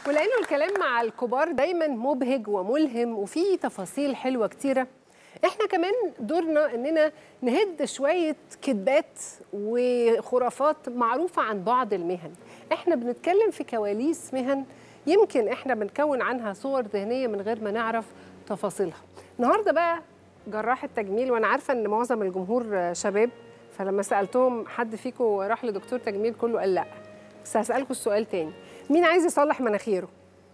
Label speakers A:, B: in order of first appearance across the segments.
A: ولانه الكلام مع الكبار دايما مبهج وملهم وفيه تفاصيل حلوه كتيره احنا كمان دورنا اننا نهد شويه كذبات وخرافات معروفه عن بعض المهن احنا بنتكلم في كواليس مهن يمكن احنا بنكون عنها صور ذهنيه من غير ما نعرف تفاصيلها النهارده بقى جراح التجميل وانا عارفه ان معظم الجمهور شباب فلما سالتهم حد فيكم راح لدكتور تجميل كله قال لا بس هسالكم السؤال تاني مين عايز يصلح مناخيره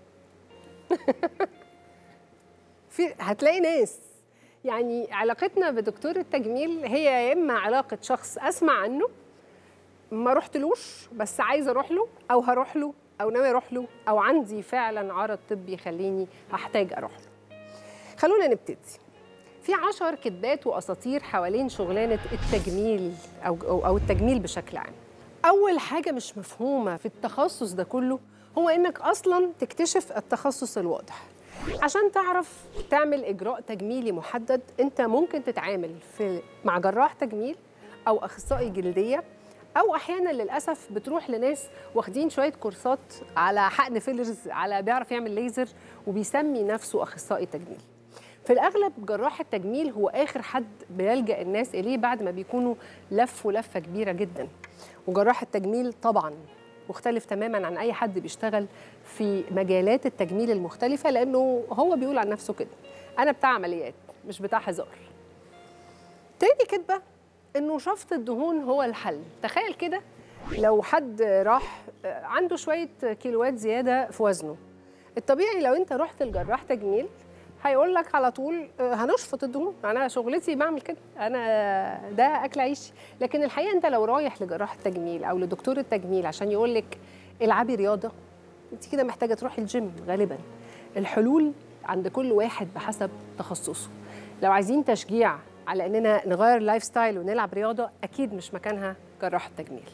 A: في هتلاقي ناس يعني علاقتنا بدكتور التجميل هي يا اما علاقه شخص اسمع عنه ما رحتلوش بس عايزه اروح له او هروح له او ناوي اروح له او عندي فعلا عرض طبي يخليني هحتاج اروح له خلونا نبتدي في عشر كذبات واساطير حوالين شغلانه التجميل او او التجميل بشكل عام اول حاجه مش مفهومه في التخصص ده كله هو انك اصلا تكتشف التخصص الواضح عشان تعرف تعمل اجراء تجميلي محدد انت ممكن تتعامل في مع جراح تجميل او اخصائي جلديه او احيانا للاسف بتروح لناس واخدين شويه كورسات على حقن فيلرز على بيعرف يعمل ليزر وبيسمي نفسه اخصائي تجميل في الاغلب جراح التجميل هو اخر حد بيلجا الناس اليه بعد ما بيكونوا لفوا لفه كبيره جدا وجراح التجميل طبعا مختلف تماما عن اي حد بيشتغل في مجالات التجميل المختلفه لانه هو بيقول عن نفسه كده انا بتاع عمليات مش بتاع هزار تاني كدبه انه شفط الدهون هو الحل تخيل كده لو حد راح عنده شويه كيلوات زياده في وزنه الطبيعي لو انت رحت لجراح تجميل هيقول لك على طول هنشفط الدهون انا شغلتي بعمل كده انا ده اكل عيشي لكن الحقيقه انت لو رايح لجراح التجميل او لدكتور التجميل عشان يقول لك العبي رياضه انت كده محتاجه تروحي الجيم غالبا الحلول عند كل واحد بحسب تخصصه لو عايزين تشجيع على اننا نغير اللايف ستايل ونلعب رياضه اكيد مش مكانها جراح التجميل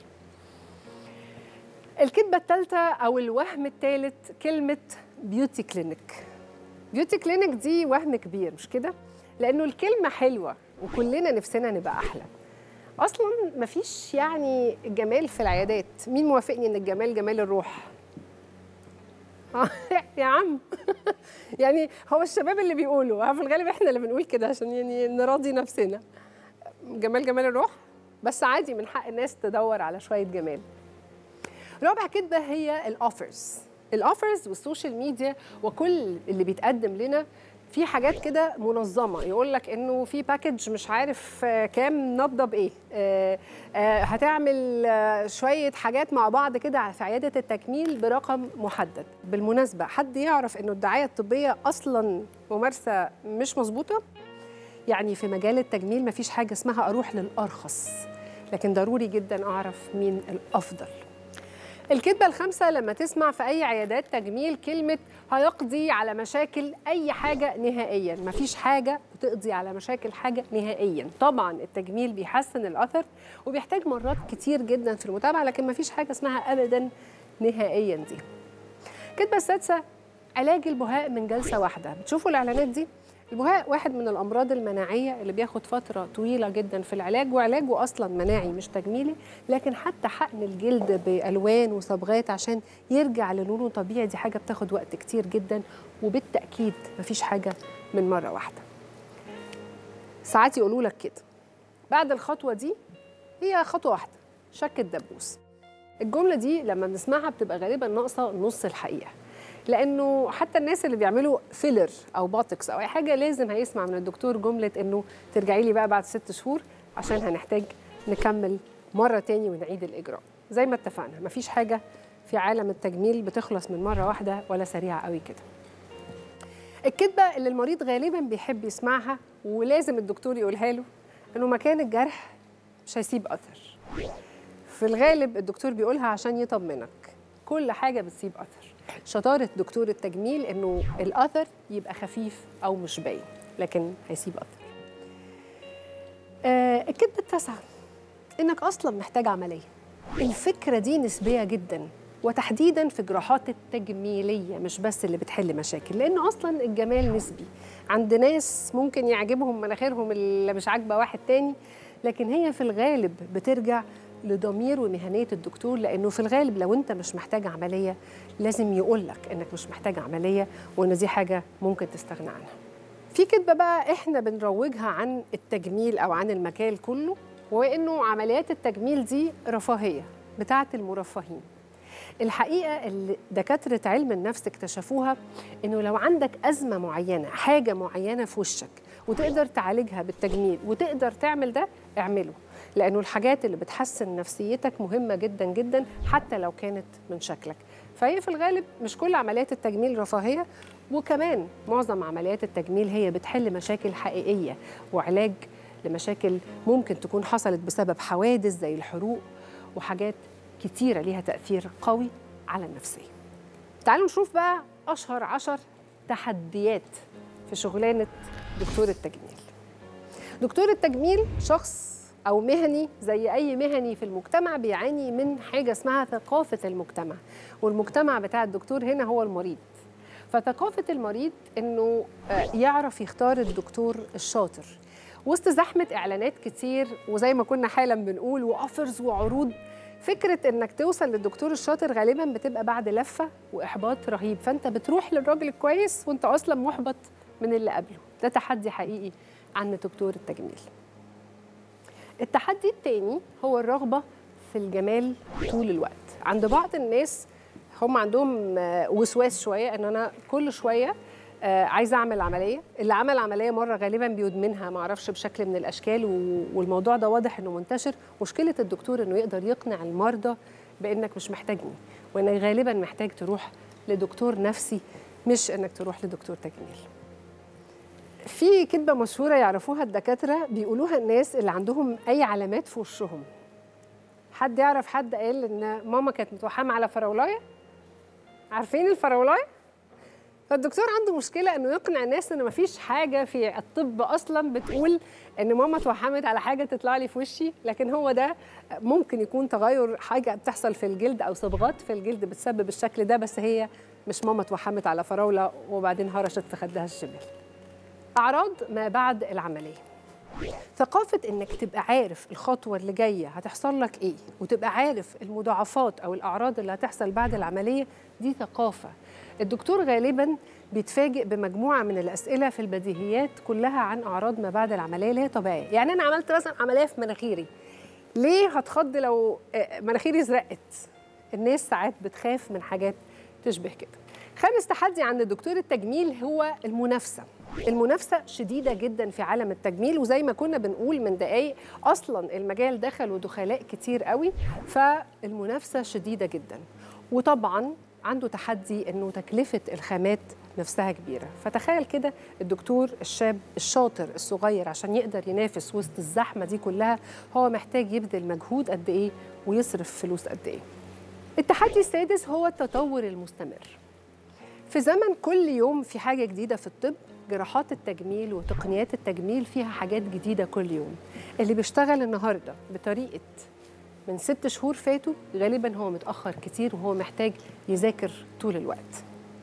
A: الكذبه الثالثه او الوهم الثالث كلمه بيوتي كلينيك بيوتي كلينيك دي وهم كبير مش كده لانه الكلمه حلوه وكلنا نفسنا نبقى احلى اصلا مفيش يعني جمال في العيادات مين موافقني ان الجمال جمال الروح يا عم يعني هو الشباب اللي بيقولوا في الغالب احنا اللي بنقول كده عشان يعني نراضي نفسنا جمال جمال الروح بس عادي من حق الناس تدور على شويه جمال رابع كدبه هي الاوفرز الاوفرز والسوشيال ميديا وكل اللي بيتقدم لنا في حاجات كده منظمه يقول لك انه في باكج مش عارف كام نبضه بايه آه آه هتعمل آه شويه حاجات مع بعض كده في عياده التكميل برقم محدد بالمناسبه حد يعرف انه الدعايه الطبيه اصلا ممارسه مش مظبوطه يعني في مجال التجميل مفيش حاجه اسمها اروح للارخص لكن ضروري جدا اعرف مين الافضل الكذبة الخامسة لما تسمع في أي عيادات تجميل كلمة هيقضي على مشاكل أي حاجة نهائيا مفيش حاجة بتقضي على مشاكل حاجة نهائيا طبعا التجميل بيحسن الأثر وبيحتاج مرات كتير جدا في المتابعة لكن مفيش حاجة اسمها أبدا نهائيا دي الكذبة السادسة علاج البهاء من جلسة واحدة بتشوفوا الإعلانات دي البهاء واحد من الامراض المناعيه اللي بياخد فتره طويله جدا في العلاج وعلاجه اصلا مناعي مش تجميلي لكن حتى حقن الجلد بالوان وصبغات عشان يرجع للونه طبيعي دي حاجه بتاخد وقت كتير جدا وبالتاكيد مفيش حاجه من مره واحده ساعات يقولوا لك كده بعد الخطوه دي هي خطوه واحده شك الدبوس الجمله دي لما بنسمعها بتبقى غالبا ناقصه نص الحقيقه لانه حتى الناس اللي بيعملوا فيلر او بوتوكس او اي حاجه لازم هيسمع من الدكتور جمله انه ترجعي لي بقى بعد ست شهور عشان هنحتاج نكمل مره تاني ونعيد الاجراء زي ما اتفقنا مفيش حاجه في عالم التجميل بتخلص من مره واحده ولا سريعه قوي كده الكذبه اللي المريض غالبا بيحب يسمعها ولازم الدكتور يقولها له انه مكان الجرح مش هيسيب اثر في الغالب الدكتور بيقولها عشان يطمنك كل حاجه بتسيب اثر شطاره دكتور التجميل انه الاثر يبقى خفيف او مش باين لكن هيسيب اثر آه الكذبه التاسعه انك اصلا محتاج عمليه الفكره دي نسبيه جدا وتحديدا في الجراحات التجميليه مش بس اللي بتحل مشاكل لان اصلا الجمال نسبي عند ناس ممكن يعجبهم مناخيرهم اللي مش عاجبه واحد تاني لكن هي في الغالب بترجع لضمير ومهنيه الدكتور لانه في الغالب لو انت مش محتاج عمليه لازم يقول لك انك مش محتاج عمليه وان دي حاجه ممكن تستغنى عنها. في كذبه بقى احنا بنروجها عن التجميل او عن المجال كله وانه عمليات التجميل دي رفاهيه بتاعه المرفهين. الحقيقه اللي دكاتره علم النفس اكتشفوها انه لو عندك ازمه معينه حاجه معينه في وشك وتقدر تعالجها بالتجميل وتقدر تعمل ده اعمله لانه الحاجات اللي بتحسن نفسيتك مهمه جدا جدا حتى لو كانت من شكلك فهي في الغالب مش كل عمليات التجميل رفاهيه وكمان معظم عمليات التجميل هي بتحل مشاكل حقيقيه وعلاج لمشاكل ممكن تكون حصلت بسبب حوادث زي الحروق وحاجات كتيرة ليها تأثير قوي على النفسية تعالوا نشوف بقى أشهر عشر تحديات في شغلانة دكتور التجميل دكتور التجميل شخص أو مهني زي أي مهني في المجتمع بيعاني من حاجة اسمها ثقافة المجتمع والمجتمع بتاع الدكتور هنا هو المريض فثقافة المريض إنه يعرف يختار الدكتور الشاطر وسط زحمة إعلانات كتير وزي ما كنا حالا بنقول وأوفرز وعروض فكره انك توصل للدكتور الشاطر غالبا بتبقى بعد لفه واحباط رهيب فانت بتروح للراجل الكويس وانت اصلا محبط من اللي قبله ده تحدي حقيقي عند دكتور التجميل التحدي التاني هو الرغبه في الجمال طول الوقت عند بعض الناس هم عندهم وسواس شويه ان انا كل شويه عايزه اعمل عمليه اللي عمل عمليه مره غالبا بيدمنها ما اعرفش بشكل من الاشكال والموضوع ده واضح انه منتشر مشكله الدكتور انه يقدر يقنع المرضى بانك مش محتاجني وانك غالبا محتاج تروح لدكتور نفسي مش انك تروح لدكتور تجميل في كذبه مشهوره يعرفوها الدكاتره بيقولوها الناس اللي عندهم اي علامات في وشهم حد يعرف حد قال ان ماما كانت متوحمه على فراولايه عارفين الفراولايه فالدكتور عنده مشكله انه يقنع الناس ان مفيش حاجه في الطب اصلا بتقول ان ماما توحمت على حاجه تطلع لي في وشي لكن هو ده ممكن يكون تغير حاجه بتحصل في الجلد او صبغات في الجلد بتسبب الشكل ده بس هي مش ماما توحمت على فراوله وبعدين هرشت في خدها الشمال اعراض ما بعد العمليه ثقافة إنك تبقى عارف الخطوة اللي جاية هتحصل لك إيه وتبقى عارف المضاعفات أو الأعراض اللي هتحصل بعد العملية دي ثقافة الدكتور غالبا بيتفاجئ بمجموعه من الاسئله في البديهيات كلها عن اعراض ما بعد العمليه اللي هي طبيعيه يعني انا عملت مثلا عمليه في مناخيري ليه هتخض لو مناخيري زرقت الناس ساعات بتخاف من حاجات تشبه كده خامس تحدي عند دكتور التجميل هو المنافسه المنافسه شديده جدا في عالم التجميل وزي ما كنا بنقول من دقايق اصلا المجال دخل ودخلاء كتير قوي فالمنافسه شديده جدا وطبعا عنده تحدي انه تكلفه الخامات نفسها كبيره فتخيل كده الدكتور الشاب الشاطر الصغير عشان يقدر ينافس وسط الزحمه دي كلها هو محتاج يبذل مجهود قد ايه ويصرف فلوس قد ايه التحدي السادس هو التطور المستمر في زمن كل يوم في حاجه جديده في الطب جراحات التجميل وتقنيات التجميل فيها حاجات جديده كل يوم اللي بيشتغل النهارده بطريقه من ست شهور فاتوا غالبا هو متأخر كتير وهو محتاج يذاكر طول الوقت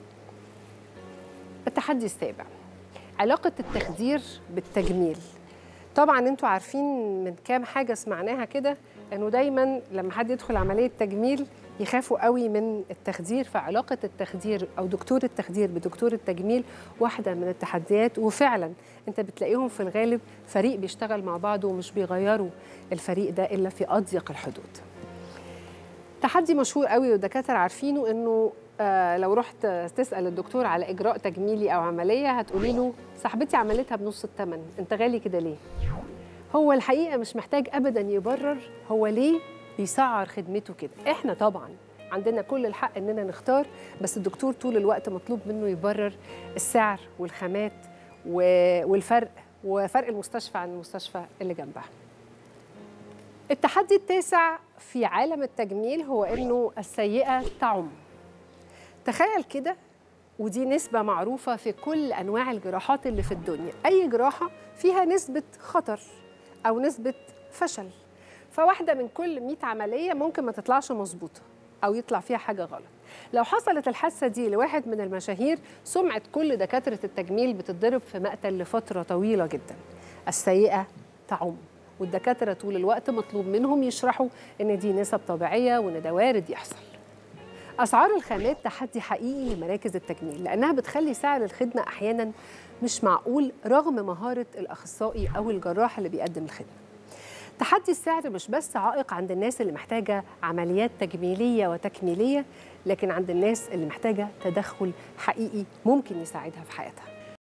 A: التحدي السابع علاقة التخدير بالتجميل طبعا انتوا عارفين من كام حاجة سمعناها كده انه دايما لما حد يدخل عملية تجميل يخافوا قوي من التخدير فعلاقة التخدير أو دكتور التخدير بدكتور التجميل واحدة من التحديات وفعلا أنت بتلاقيهم في الغالب فريق بيشتغل مع بعض ومش بيغيروا الفريق ده إلا في أضيق الحدود تحدي مشهور قوي والدكاترة عارفينه إنه آه لو رحت تسأل الدكتور على إجراء تجميلي أو عملية هتقولي له صاحبتي عملتها بنص الثمن أنت غالي كده ليه؟ هو الحقيقة مش محتاج أبدا يبرر هو ليه بيسعر خدمته كده احنا طبعا عندنا كل الحق اننا نختار بس الدكتور طول الوقت مطلوب منه يبرر السعر والخامات والفرق وفرق المستشفى عن المستشفى اللي جنبها التحدي التاسع في عالم التجميل هو انه السيئه تعم تخيل كده ودي نسبة معروفة في كل أنواع الجراحات اللي في الدنيا أي جراحة فيها نسبة خطر أو نسبة فشل فواحده من كل 100 عمليه ممكن ما تطلعش مظبوطه او يطلع فيها حاجه غلط لو حصلت الحادثه دي لواحد من المشاهير سمعه كل دكاتره التجميل بتتضرب في مقتل لفتره طويله جدا السيئه تعم والدكاتره طول الوقت مطلوب منهم يشرحوا ان دي نسب طبيعيه وان ده وارد يحصل اسعار الخامات تحدي حقيقي لمراكز التجميل لانها بتخلي سعر الخدمه احيانا مش معقول رغم مهاره الاخصائي او الجراح اللي بيقدم الخدمه تحدي السعر مش بس عائق عند الناس اللي محتاجه عمليات تجميليه وتكميليه لكن عند الناس اللي محتاجه تدخل حقيقي ممكن يساعدها في حياتها